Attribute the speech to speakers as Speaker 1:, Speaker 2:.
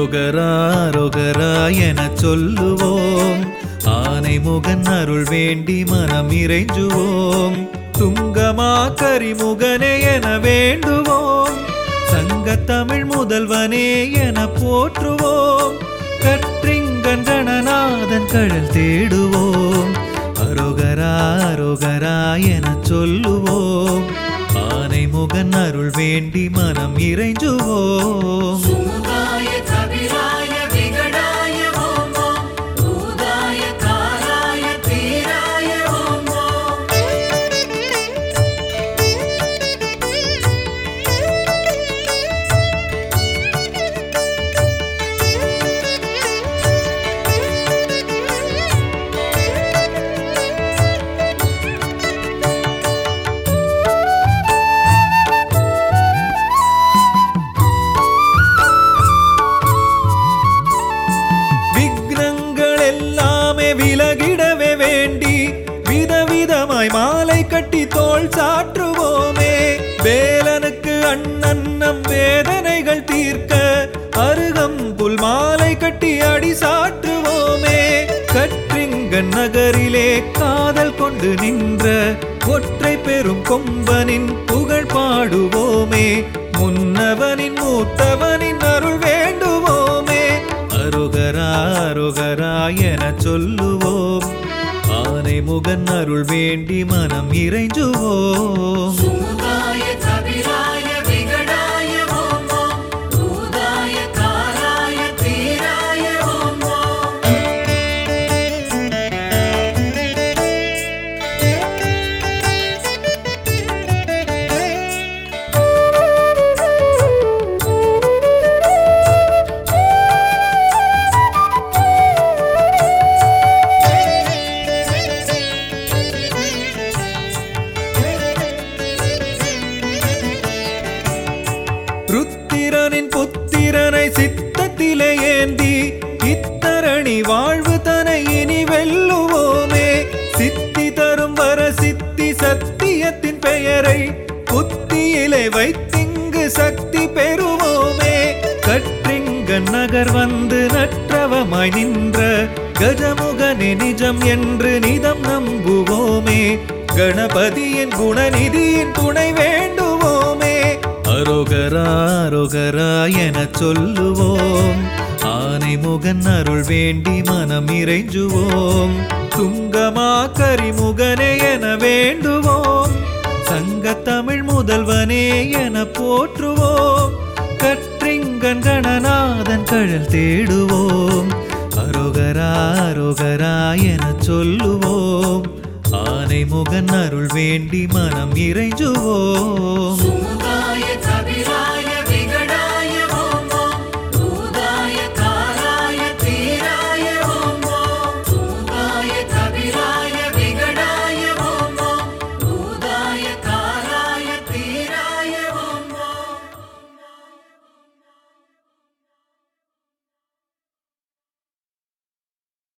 Speaker 1: அரோகரா அரோகரா என சொல்லுவோம் ஆனை முகன் அருள் வேண்டி மனம் இறைஞ்சுவோம் துங்கமா கரிமுகனே என வேண்டுவோம் சங்கத்தமிழ் முதல்வனே என போற்றுவோம் கற்றிங்கன் கணநாதன் கழல் தேடுவோம் அரோகரா அரோகரா என சொல்லுவோம் ஆனை முகன் அருள் வேண்டி மனம் இறைஞ்சுவோம்
Speaker 2: சுமுகாய கபிராய விகடாய ஓம் ஓம் பூதாய காலாய தீராய ஓம் ஓம்
Speaker 1: விக்னங்கள் எல்லாமே விலகிடவே வேண்டி விதவிதமாய் மாலை கட்டி தோள் சாற்றுவோமே வேலனுக்கு அண்ணன்னம் வேதனைகள் தீர்க்க அருகம்புல் மாலை கட்டி அடி சாற்றுவோமே கற்றிங்கன் நகரிலே காதல் கொண்டு நின்ற ஒற்றை பெரும் கொம்பனின் புகழ் பாடுவோமே முன்னவனின் மூத்தவனின் அருள் வேண்டுவோமே அருகரா அருகரா என சொல்லுவோம் ஆனை முகன் அருள் வேண்டி மனம் இறைஞ்சுவோம்
Speaker 2: சுமுகாய கபிராய விகடாய ஓம் ஓம் பூதாய காலாய தீராய ஓம் ஓம்
Speaker 1: ருத்திரனின் புத்திரனை சித்தத்திலே ஏந்தி இத்தரணி வாழ்வு தனை இனி வெல்லுவோமே சித்தி தரும் வர சித்தி சத்தியத்தின் பெயரை புத்தியிலே வைத்திங்கு சக்தி பெறுவோமே கற்றிங்கன் நகர் வந்து நற்றவமாய் நின்ற கஜமுகனே நிஜம் என்று நிதம் நம்புவோமே கணபதியின் குணநிதியின் துணை வேண்டுவோமே அரோகரா அரோகரா என சொல்லுவோம் ஆனை முகன் அருள் வேண்டி மனம் இறைஞ்சுவோம் துங்கமா கரிமுகனே என வேண்டுவோம் சங்கத்தமிழ் முதல்வனே என போற்றுவோம் கற்றிங்கன் கணநாதன் கழல் தேடுவோம் அரோகரா அரோகரா என சொல்லுவோம் ஆனை முகன் அருள் வேண்டி மனம் இறைஞ்சுவோம்
Speaker 2: சுமுகாய